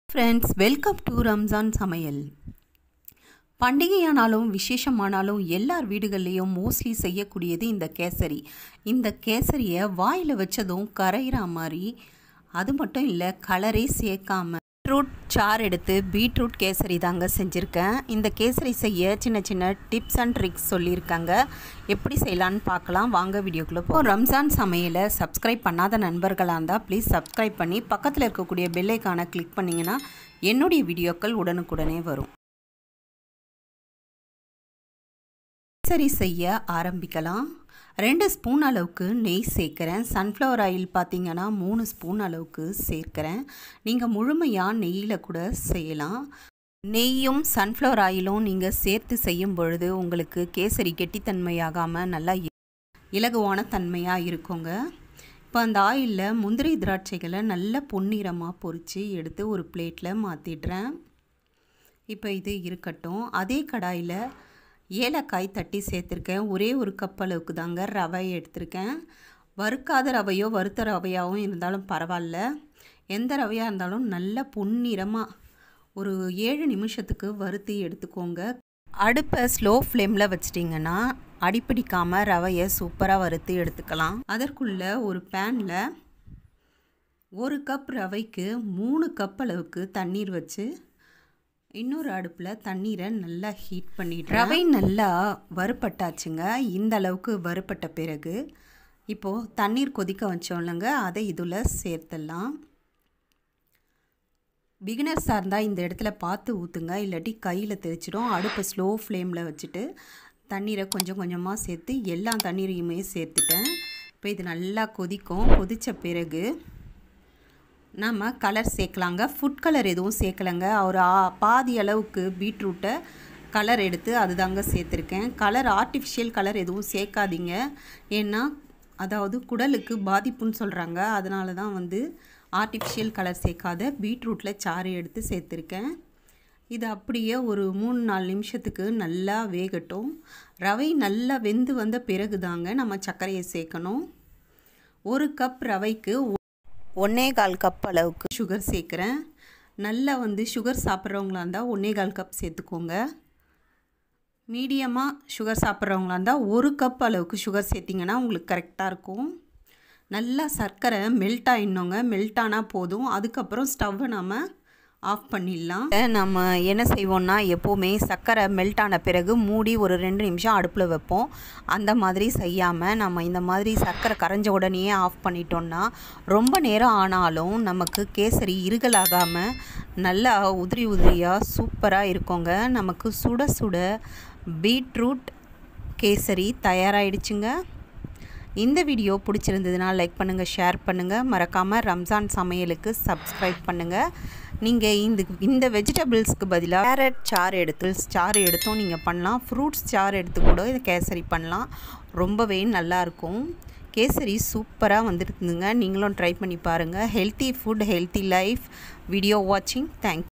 friends welcome to Ramzan சமையல் பண்டிகையானாலும் விசேஷமானாலும் எல்லார் வீடுகள்லேயும் mostly செய்யக்கூடியது இந்த கேசரி இந்த கேசரியை வாயில் வச்சதும் கரையிற மாதிரி அது மட்டும் இல்லை கலரே சேர்க்காம பீட்ரூட் சாறு எடுத்து பீட்ரூட் கேசரி தாங்க செஞ்சுருக்கேன் இந்த கேசரி செய்ய சின்ன சின்ன டிப்ஸ் அண்ட் ட்ரிக்ஸ் சொல்லியிருக்காங்க எப்படி செய்யலான்னு பார்க்கலாம் வாங்க வீடியோக்குள்ளே போ ரம்ஜான் சமையலை சப்ஸ்கிரைப் பண்ணாத நண்பர்களாக இருந்தால் ப்ளீஸ் சப்ஸ்கிரைப் பண்ணி பக்கத்தில் இருக்கக்கூடிய பெல்லைக்கான கிளிக் பண்ணிங்கன்னா என்னுடைய வீடியோக்கள் உடனுக்குடனே வரும் கேசரி செய்ய ஆரம்பிக்கலாம் ரெண்டு ஸ்பூன் அளவுக்கு நெய் சேர்க்குறேன் சன்ஃப்ளவர் ஆயில் பார்த்தீங்கன்னா மூணு ஸ்பூன் அளவுக்கு சேர்க்குறேன் நீங்கள் முழுமையாக நெய்யில் கூட செய்யலாம் நெய்யும் சன்ஃப்ளவர் ஆயிலும் நீங்கள் சேர்த்து செய்யும் பொழுது உங்களுக்கு கேசரி கெட்டித்தன்மையாகாமல் நல்லா இலகுவான தன்மையாக இருக்குங்க இப்போ அந்த ஆயிலில் முந்திரி திராட்சைகளை நல்ல பொன்னிறமாக பொரித்து எடுத்து ஒரு பிளேட்டில் மாற்றிடுறேன் இப்போ இது இருக்கட்டும் அதே கடாயில் ஏலக்காய் தட்டி சேர்த்துருக்கேன் ஒரே ஒரு கப் அளவுக்கு தாங்க ரவை எடுத்திருக்கேன் வறுக்காத ரவையோ வறுத்த ரவையாகவும் இருந்தாலும் பரவாயில்ல எந்த ரவையாக இருந்தாலும் நல்ல பொன்னிறமாக ஒரு ஏழு நிமிஷத்துக்கு வறுத்து எடுத்துக்கோங்க அடுப்பை ஸ்லோ ஃப்ளேமில் வச்சிட்டிங்கன்னா அடிப்பிடிக்காமல் ரவையை சூப்பராக வறுத்து எடுத்துக்கலாம் அதற்குள்ள ஒரு பேனில் ஒரு கப் ரவைக்கு மூணு கப் அளவுக்கு தண்ணீர் வச்சு இன்னொரு அடுப்பில் தண்ணீரை நல்லா ஹீட் பண்ணிட்டு ரவை நல்லா வறுப்பட்டாச்சுங்க இந்த அளவுக்கு வறுப்பட்ட பிறகு இப்போது தண்ணீர் கொதிக்க வச்சோம்லங்க அதை இதில் சேர்த்துடலாம் பிகினர்ஸாக இருந்தால் இந்த இடத்துல பார்த்து ஊற்றுங்க இல்லாட்டி கையில் தெரிச்சிடும் அடுப்பை ஸ்லோ ஃப்ளேமில் வச்சுட்டு தண்ணீரை கொஞ்சம் கொஞ்சமாக சேர்த்து எல்லா தண்ணீரையுமே சேர்த்துட்டேன் இப்போ இது நல்லா கொதிக்கும் கொதித்த பிறகு நம்ம கலர் சேர்க்கலாங்க ஃபுட் கலர் எதுவும் சேர்க்கலைங்க ஒரு பாதி அளவுக்கு பீட்ரூட்டை கலர் எடுத்து அதுதாங்க சேர்த்துருக்கேன் கலர் ஆர்டிஃபிஷியல் கலர் எதுவும் சேர்க்காதீங்க ஏன்னா அதாவது குடலுக்கு பாதிப்புன்னு சொல்கிறாங்க அதனால தான் வந்து ஆர்டிஃபிஷியல் கலர் சேர்க்காத பீட்ரூட்டில் சாறு எடுத்து சேர்த்துருக்கேன் இது அப்படியே ஒரு மூணு நாலு நிமிஷத்துக்கு நல்லா வேகட்டும் ரவை நல்லா வெந்து வந்த பிறகு தாங்க நம்ம சர்க்கரையை சேர்க்கணும் ஒரு கப் ரவைக்கு ஒன்றே கால் கப் அளவுக்கு சுகர் சேர்க்குறேன் நல்லா வந்து சுகர் சாப்பிட்றவங்களா இருந்தால் ஒன்றே கால் கப் சேர்த்துக்கோங்க மீடியமாக சுகர் சாப்பிட்றவங்களா இருந்தால் ஒரு கப் அளவுக்கு சுகர் சேர்த்திங்கன்னா உங்களுக்கு கரெக்டாக இருக்கும் நல்லா சர்க்கரை மெல்ட் ஆகிடணுங்க மெல்ட் ஆனால் போதும் அதுக்கப்புறம் ஸ்டவ்வை நம்ம ஆஃப் பண்ணிடலாம் நம்ம என்ன செய்வோம்னா எப்போவுமே சர்க்கரை மெல்ட் ஆன பிறகு மூடி ஒரு ரெண்டு நிமிஷம் அடுப்பில் வைப்போம் அந்த மாதிரி செய்யாமல் நம்ம இந்த மாதிரி சர்க்கரை கரைஞ்ச உடனேயே ஆஃப் பண்ணிட்டோம்னா ரொம்ப நேரம் ஆனாலும் நமக்கு கேசரி இருகலாகாமல் நல்லா உதிரி உதிரியாக சூப்பராக இருக்குங்க நமக்கு சுட சுட பீட்ரூட் கேசரி தயாராகிடுச்சுங்க இந்த வீடியோ பிடிச்சிருந்ததுன்னா லைக் பண்ணுங்கள் ஷேர் பண்ணுங்கள் மறக்காமல் ரம்ஜான் சமையலுக்கு சப்ஸ்கிரைப் பண்ணுங்கள் நீங்கள் இந்த இந்த வெஜிடபிள்ஸ்க்கு பதிலாக கேரட் சாறு எடுத்து சாறு எடுத்தும் நீங்கள் பண்ணலாம் ஃப்ரூட்ஸ் சாறு எடுத்து கூட இதை கேசரி பண்ணலாம் ரொம்பவே நல்லாயிருக்கும் கேசரி சூப்பராக வந்துருக்குதுங்க நீங்களும் ட்ரை பண்ணி பாருங்கள் healthy food healthy life video வாட்சிங் தேங்க்